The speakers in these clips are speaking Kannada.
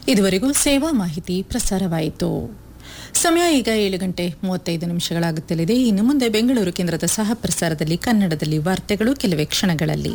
ಇದುವರೆಗೂ ಸೇವಾ ಮಾಹಿತಿ ಪ್ರಸಾರವಾಯಿತು ಸಮಯ ಈಗ ಏಳು ಗಂಟೆ ಮೂವತ್ತೈದು ನಿಮಿಷಗಳಾಗುತ್ತಲಿದೆ ಇನ್ನು ಮುಂದೆ ಬೆಂಗಳೂರು ಕೇಂದ್ರದ ಸಹ ಪ್ರಸಾರದಲ್ಲಿ ಕನ್ನಡದಲ್ಲಿ ವಾರ್ತೆಗಳು ಕೆಲವೇ ಕ್ಷಣಗಳಲ್ಲಿ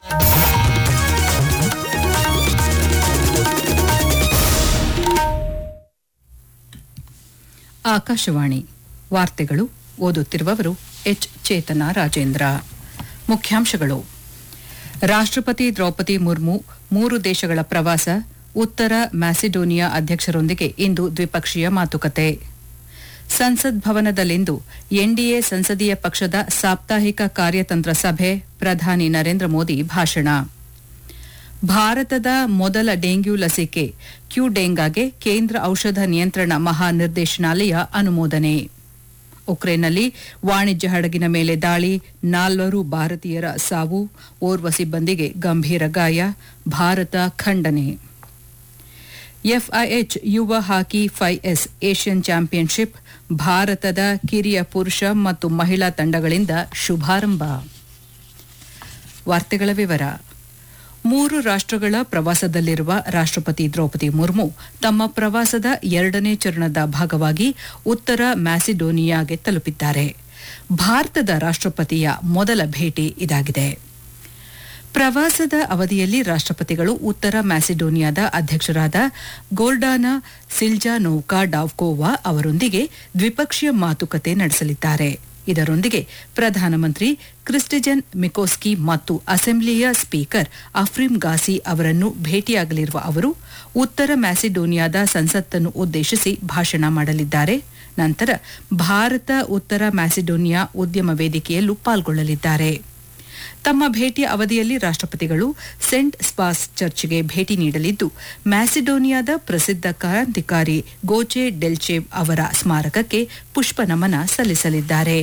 ಆಕಾಶವಾಣಿ ವಾರ್ತೆಗಳು ಓದುತ್ತಿರುವವರು ಎಚ್ ಚೇತನ ರಾಜೇಂದ್ರ ಮುಖ್ಯಾಂಶಗಳು ರಾಷ್ಟ್ರಪತಿ ದ್ರೌಪದಿ ಮುರ್ಮು ಮೂರು ದೇಶಗಳ ಪ್ರವಾಸ ಉತ್ತರ ಮ್ಯಾಸಿಡೋನಿಯಾ ಅಧ್ಯಕ್ಷರೊಂದಿಗೆ ಇಂದು ದ್ವಿಪಕ್ಷೀಯ ಮಾತುಕತೆ ಸಂಸತ್ ಭವನದಲ್ಲಿಂದು ಎನ್ಡಿಎ ಸಂಸದೀಯ ಪಕ್ಷದ ಸಾಪ್ತಾಹಿಕ ಕಾರ್ಯತಂತ್ರ ಸಭೆ ಪ್ರಧಾನಿ ನರೇಂದ್ರ ಮೋದಿ ಭಾಷಣ ಭಾರತದ ಮೊದಲ ಡೆಂಗ್ಯೂ ಲಸಿಕೆ ಕ್ಯೂಡೆಂಗಾಗೆ ಕೇಂದ್ರ ಔಷಧ ನಿಯಂತ್ರಣ ಮಹಾನಿರ್ದೇಶನಾಲಯ ಅನುಮೋದನೆ ಉಕ್ರೇನ್ನಲ್ಲಿ ವಾಣಿಜ್ಯ ಹಡಗಿನ ಮೇಲೆ ದಾಳಿ ನಾಲ್ವರು ಭಾರತೀಯರ ಸಾವು ಓರ್ವ ಸಿಬ್ಬಂದಿಗೆ ಗಂಭೀರ ಗಾಯ ಭಾರತ ಖಂಡನೆ ಎಫ್ಐಎಚ್ ಯುವ ಹಾಕಿ ಫೈಎಸ್ ಏಷ್ಯನ್ ಚಾಂಪಿಯನ್ಶಿಪ್ ಭಾರತದ ಕಿರಿಯ ಪುರುಷ ಮತ್ತು ಮಹಿಳಾ ತಂಡಗಳಿಂದ ಶುಭಾರಂಭ ವಾರ್ತೆಗಳ ವಿವರ ಮೂರು ರಾಷ್ಟ್ರಗಳ ಪ್ರವಾಸದಲ್ಲಿರುವ ರಾಷ್ಟ್ರಪತಿ ದ್ರೌಪದಿ ಮುರ್ಮು ತಮ್ಮ ಪ್ರವಾಸದ ಎರಡನೇ ಚರಣದ ಭಾಗವಾಗಿ ಉತ್ತರ ಮ್ಯಾಸಿಡೋನಿಯಾಗೆ ತಲುಪಿದ್ದಾರೆ ಭಾರತದ ರಾಷ್ಟ್ರಪತಿಯ ಮೊದಲ ಭೇಟಿ ಇದಾಗಿದೆ ಪ್ರವಾಸದ ಅವಧಿಯಲ್ಲಿ ರಾಷ್ಟ್ರಪತಿಗಳು ಉತ್ತರ ಮ್ಯಾಸಿಡೋನಿಯಾದ ಅಧ್ಯಕ್ಷರಾದ ಗೋಲ್ಡಾನಾ ಸಿಲ್ಜಾನೋವ್ಕಾ ಡಾವ್ಕೋವಾ ಅವರೊಂದಿಗೆ ದ್ವಿಪಕ್ಷೀಯ ಮಾತುಕತೆ ನಡೆಸಲಿದ್ದಾರೆ ಇದರೊಂದಿಗೆ ಪ್ರಧಾನಮಂತ್ರಿ ಕ್ರಿಸ್ಟಿಜನ್ ಮಿಕೋಸ್ಕಿ ಮತ್ತು ಅಸೆಂಬ್ಲಿಯ ಸ್ಪೀಕರ್ ಅಫ್ರಿಮ್ ಗಾಸಿ ಅವರನ್ನು ಭೇಟಿಯಾಗಲಿರುವ ಅವರು ಉತ್ತರ ಮ್ಯಾಸಿಡೋನಿಯಾದ ಸಂಸತ್ತನ್ನು ಉದ್ದೇಶಿಸಿ ಭಾಷಣ ಮಾಡಲಿದ್ದಾರೆ ನಂತರ ಭಾರತ ಉತ್ತರ ಮ್ಯಾಸಿಡೋನಿಯಾ ಉದ್ಯಮ ವೇದಿಕೆಯಲ್ಲೂ ಪಾಲ್ಗೊಳ್ಳಲಿದ್ದಾರೆ ತಮ್ಮ ಭೇಟಿಯ ಅವಧಿಯಲ್ಲಿ ರಾಷ್ಟ್ರಪತಿಗಳು ಸೆಂಟ್ ಸ್ಪಾಸ್ ಚರ್ಚ್ಗೆ ಭೇಟಿ ನೀಡಲಿದ್ದು ಮ್ಯಾಸಿಡೋನಿಯಾದ ಪ್ರಸಿದ್ಧ ಕ್ರಾಂತಿಕಾರಿ ಗೋಚೆ ಡೆಲ್ಚೇವ್ ಅವರ ಸ್ಮಾರಕಕ್ಕೆ ಪುಷ್ಪ ನಮನ ಸಲ್ಲಿಸಲಿದ್ದಾರೆ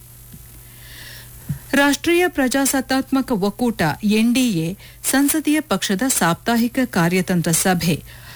ರಾಷ್ಟ್ರೀಯ ಪ್ರಜಾಸತ್ತಾತ್ಮಕ ಒಕ್ಕೂಟ ಎನ್ಡಿಎ ಸಂಸದೀಯ ಪಕ್ಷದ ಸಾಪ್ತಾಹಿಕ ಕಾರ್ಯತಂತ್ರ ಸಭೆ